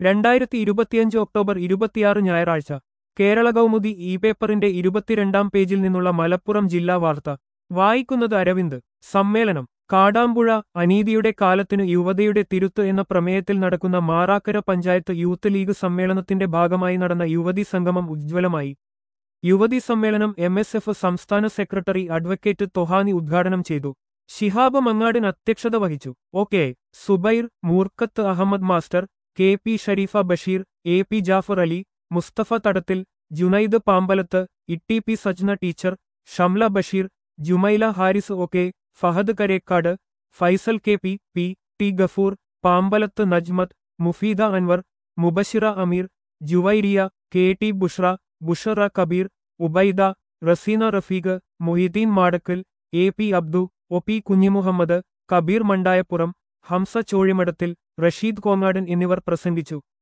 രണ്ടായിരത്തി ഇരുപത്തിയഞ്ച് ഒക്ടോബർ ഇരുപത്തിയാറ് ഞായറാഴ്ച കേരള കൗമുദി ഇ പേപ്പറിന്റെ ഇരുപത്തിരണ്ടാം പേജിൽ നിന്നുള്ള മലപ്പുറം ജില്ലാ വാർത്ത വായിക്കുന്നത് അരവിന്ദ് സമ്മേളനം കാടാമ്പുഴ അനീതിയുടെ കാലത്തിനു യുവതയുടെ തിരുത്ത് എന്ന പ്രമേയത്തിൽ നടക്കുന്ന മാറാക്കര പഞ്ചായത്ത് യൂത്ത് ലീഗ് സമ്മേളനത്തിന്റെ ഭാഗമായി നടന്ന യുവതി സംഗമം ഉജ്ജ്വലമായി യുവതി സമ്മേളനം എം എസ് എഫ് സംസ്ഥാന സെക്രട്ടറി അഡ്വക്കേറ്റ് തൊഹാനി ഉദ്ഘാടനം ചെയ്തു ശിഹാബ് മങ്ങാടിൻ അധ്യക്ഷത വഹിച്ചു O K. Subair Moorkkath Ahammed master K P Shareefa Basheer A P Jafar Ali Musthafa Thadathil Junaid Pambalath Itty P Sajna teacher Shamla Basheer Jumaila Haris O K. Fahad Karekkad Faisal K P P T Gafoor Pambalath Najmath Mufeeda Anwar Mubashira Ameer Juvairiya K T Bushra Bushra Kabeer Ubaida Raseena Rafeeq Mohiddeen Madakkal A P Abdu O P Kunhimuhammed Kabeer Mandayappuram Hamsa Chozhimadathil Rasheed Kongadan എന്നിവർ പ്രസംഗിച്ചു